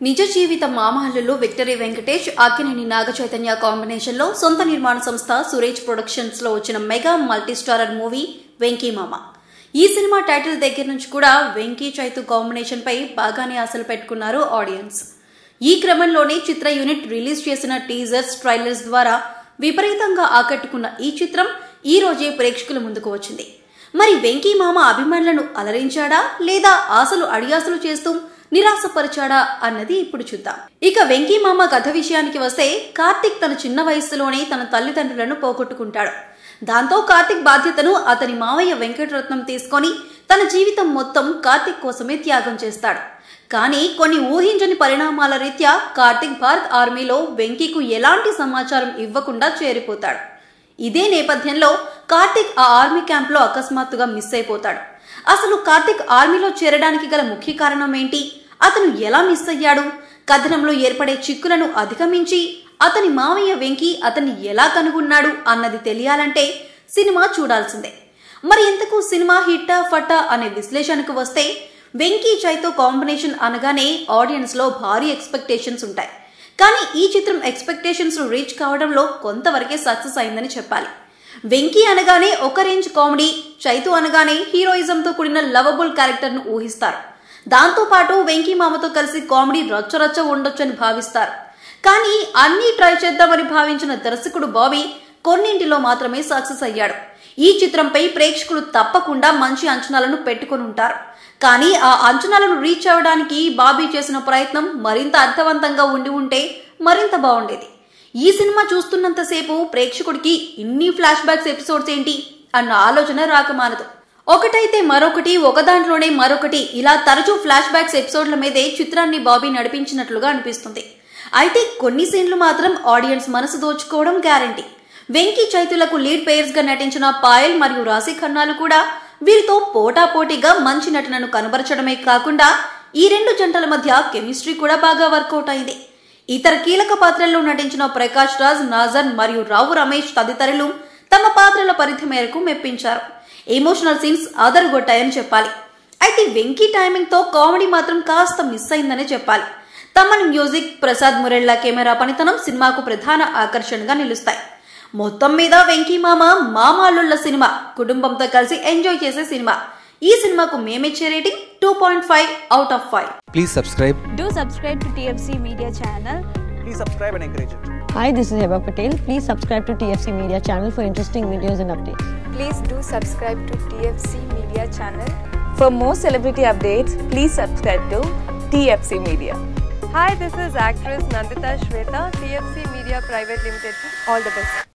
నిజ జీవిత మామహల్లులో విక్టరీ వెంకటేష్ అక్కినేని నాగ చైతన్య కాంబినేషన్ లో సొంత నిర్మాణ సంస్థ సురేష్ ప్రొడక్షన్స్ లో వచ్చిన mega multi starrer movie Venky Mama ఈ సినిమా టైటిల్ దగ్గర నుంచి కూడా వెంకీ చైతు కాంబినేషన్ పై బాగానే ఆశలు పెట్టుకున్నారు ఆడియన్స్ ఈ క్రమంలోనే చిత్ర యూనిట్ రిలీజ్ చేసిన టీజర్స్ ట్రైలర్స్ ద్వారా విపరీతంగా ఆకట్టుకున్న ఈ చిత్రం ఈ రోజే ప్రేక్షకుల ముందుకు వచ్చింది మరి వెంకీ మామ అభిమానులను అలరించాడా లేదా ఆశలు అడియాసలు చేస్తూ నిరాశపరిచాడా అన్నది ఇప్పుడు చూద్దాం ఇక వెంకీ మామ కథ విషయానికి వస్తే కార్తిక్ తన చిన్న వయస్సులోనే తన తల్లిదండ్రులను పోగొట్టుకుంటాడు దాంతో కార్తిక్ బాధ్యతను అతని మావయ్య వెంకటరత్నం తీసుకొని తన జీవితం మొత్తం కార్తిక్ కోసమే త్యాగం చేస్తాడు కానీ కొన్ని ఊహించని పరిణామాల రీత్యా కార్తిక్ భారత్ ఆర్మీలో వెంకీకు ఎలాంటి సమాచారం ఇవ్వకుండా చేరిపోతాడు ఇదే నేపథ్యంలో కార్తిక్ ఆ ఆర్మీ క్యాంప్లో అకస్మాత్తుగా మిస్ అయిపోతాడు అసలు కార్తిక్ ఆర్మీలో చేరడానికి గల ముఖ్య కారణం ఏంటి అతను ఎలా మిస్ అయ్యాడు కథనంలో ఏర్పడే చిక్కులను అధిగమించి అతని మావయ్య వెంకీ అతన్ని ఎలా కనుగొన్నాడు అన్నది తెలియాలంటే సినిమా చూడాల్సిందే మరి ఇంతకు సినిమా హిట్టా ఫట్టా అనే విశ్లేషణకు వస్తే వెంకీ చైతో కాంబినేషన్ అనగానే ఆడియన్స్ లో భారీ ఎక్స్పెక్టేషన్స్ ఉంటాయి కానీ ఈ చిత్రం ఎక్స్పెక్టేషన్స్ రీచ్ కావడంలో కొంతవరకే సక్సెస్ అయిందని చెప్పాలి వెంకీ అనగానే ఒక రేంజ్ కామెడీ చైతు అనగానే హీరోయిజంతో కూడిన లవబుల్ క్యారెక్టర్ ను ఊహిస్తారు దాంతో పాటు వెంకీ మామతో కలిసి కామెడీ రచ్చరచ్చ ఉండొచ్చని భావిస్తారు కానీ అన్నీ ట్రై చేద్దామని భావించిన దర్శకుడు బాబీ కొన్నింటిలో మాత్రమే సక్సెస్ అయ్యాడు ఈ చిత్రంపై ప్రేక్షకులు తప్పకుండా మంచి అంచనాలను పెట్టుకుని ఉంటారు కానీ ఆ అంచనాలను రీచ్ అవ్వడానికి బాబీ చేసిన ప్రయత్నం మరింత అర్థవంతంగా ఉండి ఉంటే మరింత బాగుండేది ఈ సినిమా చూస్తున్నంతసేపు ప్రేక్షకుడికి ఇన్ని ఫ్లాష్ బ్యాక్స్ ఎపిసోడ్స్ ఏంటి అన్న ఆలోచన రాకమానదు ఒకటైతే మరొకటి ఒకదాంట్లోనే మరొకటి ఇలా తరచూ ఫ్లాష్ బ్యాక్స్ ఎపిసోడ్ల మీదే చిత్రాన్ని బాబీ నడిపించినట్లుగా అనిపిస్తుంది అయితే కొన్ని సీన్లు మాత్రం ఆడియన్స్ మనసు దోచుకోవడం గ్యారంటీ వెంకీ చైతులకు లీడ్ పేయర్స్ గా నటించిన పాయల్ మరియు రాశి ఖన్నాలు కూడా వీరితో పోటాపోటీగా మంచి నటనను కనబరచడమే కాకుండా ఈ రెండు జంటల మధ్య కెమిస్ట్రీ కూడా బాగా వర్కౌట్ అయింది ఇతర కీలక పాత్రల్లో నటించిన ప్రకాష్ రాజ్ నాజర్ మరియు రావు రమేష్ తదితరులు తమ పాత్రల పరిధి మేరకు మెప్పించారు ఎమోషనల్ సీన్స్ ఆదరగొట్టాయని చెప్పాలి అయితే వెంకీ టైమింగ్ తో కామెడీ మాత్రం కాస్త మిస్ అయిందనే చెప్పాలి తమన్ మ్యూజిక్ ప్రసాద్ మురెళ్ల కెమెరా పనితనం సినిమాకు ప్రధాన ఆకర్షణగా నిలుస్తాయి మొత్తం మీద వెంకీ మామ మామాలుళ్ళ సినిమా కుటుంబంతో కలిసి ఎంజాయ్ చేసే సినిమా ఈ సినిమాకు మేమిచ్చే rating two point five out of five Please subscribe. Do subscribe to TFC Media channel. Please subscribe and encourage it. Hi, this is Heba Patel. Please subscribe to TFC Media channel for interesting videos and updates. Please do subscribe to TFC Media channel. For more celebrity updates, please subscribe to TFC Media. Hi, this is actress Nandita Shweta, TFC Media Private Limited. All the best.